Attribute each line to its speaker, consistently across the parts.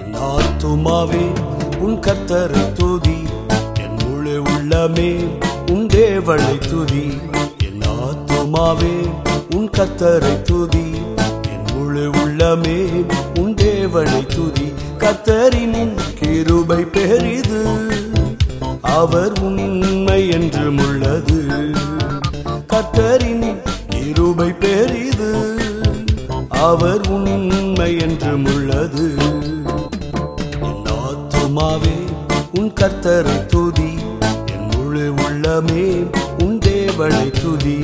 Speaker 1: என் ஆத்துமாவே உன் கத்தரை துதி என் முழு உள்ளமே உன் தேவனை துதி என் ஆத்துமாவே உன் கத்தரை துதி என் முழு உள்ளமே உன் தேவனை துதி கத்தரின் கிருபை பெரிது அவர் உண்மை என்றும் உள்ளது கத்தரின் கிருபை பெரிது அவர் உண்மை என்றும் உள்ளது என் ஆத்துமாவே உன் கர்த்தரை துதி என் முழு உள்ளமே உன் தேவனை துதி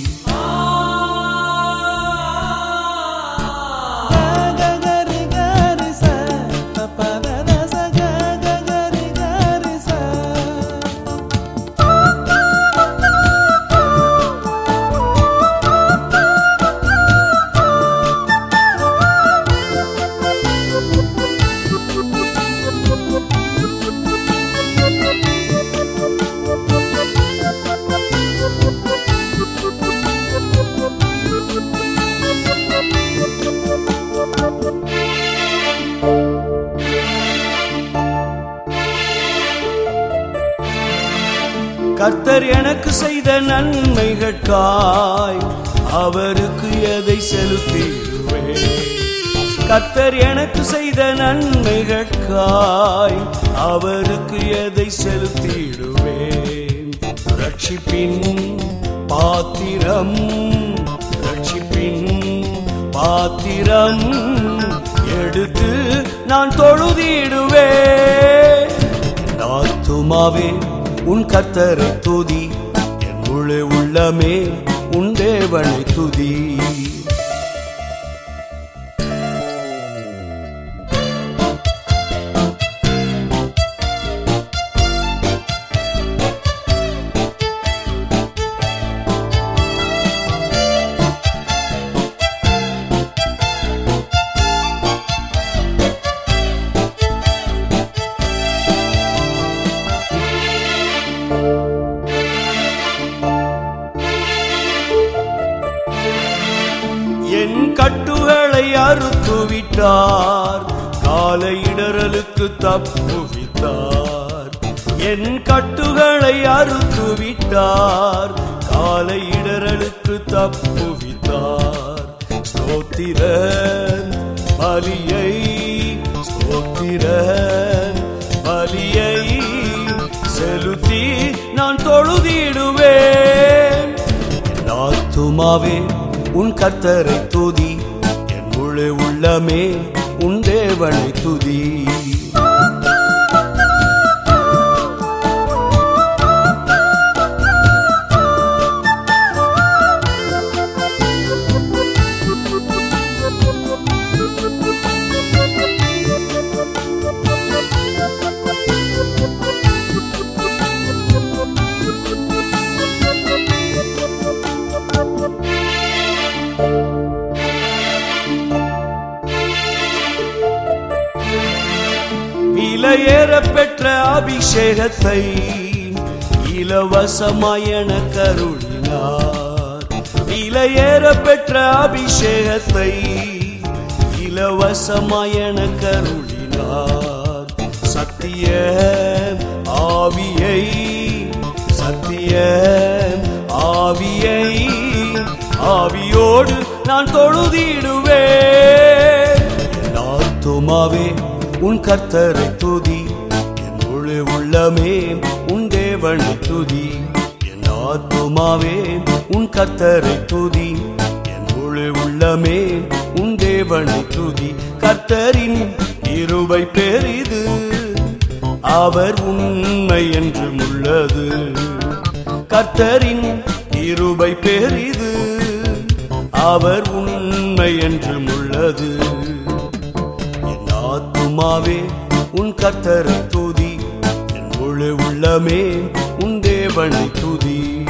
Speaker 2: గగరి గరి స పపద దస గగరి గరి స
Speaker 1: கர்த்தர் எனக்கு செய்த நன்மைகட்காய் அவருக்கு எதை செலுத்திடுவேன் கர்த்தர் எனக்கு செய்த நன்மைகட்காய் அவருக்கு எதை செலுத்திடுவேன் ரட்சிப்பின் பாத்திரம் ரட்சிப்பின் பாத்திரம் எடுத்து நான் தொழுதிடுவேன் என் ஆத்துமாவே உன் கத்தரை துதி என் முழு உள்ளமே உன் தேவனை துதி என் கட்டுகளை அறுத்து விட்டார் காலை இடறலுக்கு தப்புவித்தார் என் கட்டுகளை அறுத்து விட்டார் காலை இடறலுக்கு தப்புவித்தார் ஸ்தோத்திர பலியை ஸ்தோத்திர பலியை செலுத்தி நான் தொழுதிடுவேன் என் ஆத்துமாவே உன் கர்த்தரை துதி என் முழு உள்ளமே உன் தேவனை துதி விலையேற பெற்ற அபிஷேகத்தை இலவசமாயன கருளினார் விலையேற பெற்ற அபிஷேகத்தை இலவசமாயன கருளினார் சத்திய ஆவியை சத்திய ஆவியை ஆவியோடு நான் தொழுதிடுவேன் என் ஆத்துமாவே உன் கர்த்தரை துதி என் முழு உள்ளமே உன் தேவனை துதி என் ஆத்துமாவே உன் கர்த்தரை துதி என் முழு உள்ளமே உன் தேவனை துதி கர்த்தரின் இருவை பெரிது அவர் உண்மை என்றும் உள்ளது கர்த்தரின் இருபை பெரிது அவர் உண்மை என்றும் உள்ளது என் ஆத்துமாவே உன் கர்த்தரை துதி என் முழு உள்ளமே உன் தேவனை துதி